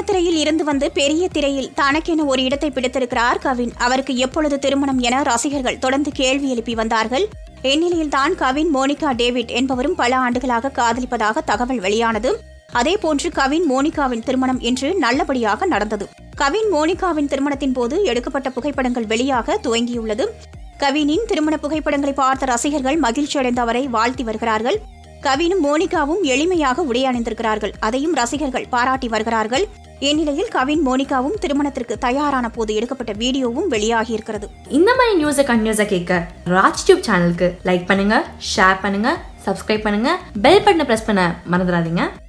திரையில் இருந்து வந்து பெரிய திரையில் தனக்கென ஒரு இடத்தை பிடித்திருக்கிறார் கவின் அவருக்கு எப்பொழுது திருமணம் என ரசிகர்கள் தொடர்ந்து கேள்வி எழுப்பி வந்தார்கள் இந்நிலையில் தான் கவின் மோனிகா டேவிட் என்பவரும் பல ஆண்டுகளாக காதலிப்பதாக தகவல் வெளியானது அதேபோன்று கவின் மோனிகாவின் திருமணம் இன்று நல்லபடியாக நடந்தது கவின் மோனிகாவின் திருமணத்தின் போது எடுக்கப்பட்ட புகைப்படங்கள் வெளியாக துவங்கியுள்ளது கவினின் திருமண புகைப்படங்களை பார்த்த ரசிகர்கள் மகிழ்ச்சி அடைந்து அவரை வாழ்த்தி வருகிறார்கள் கவினும் மோனிகாவும் எளிமையாக உடை அணிந்திருக்கிறார்கள் அதையும் ரசிகர்கள் பாராட்டி வருகிறார்கள் இந்நிலையில் கவின் மோனிகாவும் திருமணத்திற்கு தயாரான போது எடுக்கப்பட்ட வீடியோவும் வெளியாகியிருக்கிறது இந்த மாதிரி நியூஸை கண்டினியூஸாக கேட்க ராஜ் டியூப் சேனலுக்கு லைக் பண்ணுங்க ஷேர் பண்ணுங்க சப்ஸ்கிரைப் பண்ணுங்க பெல் பட்டனை ப்ரெஸ் பண்ண மறந்துடாதீங்க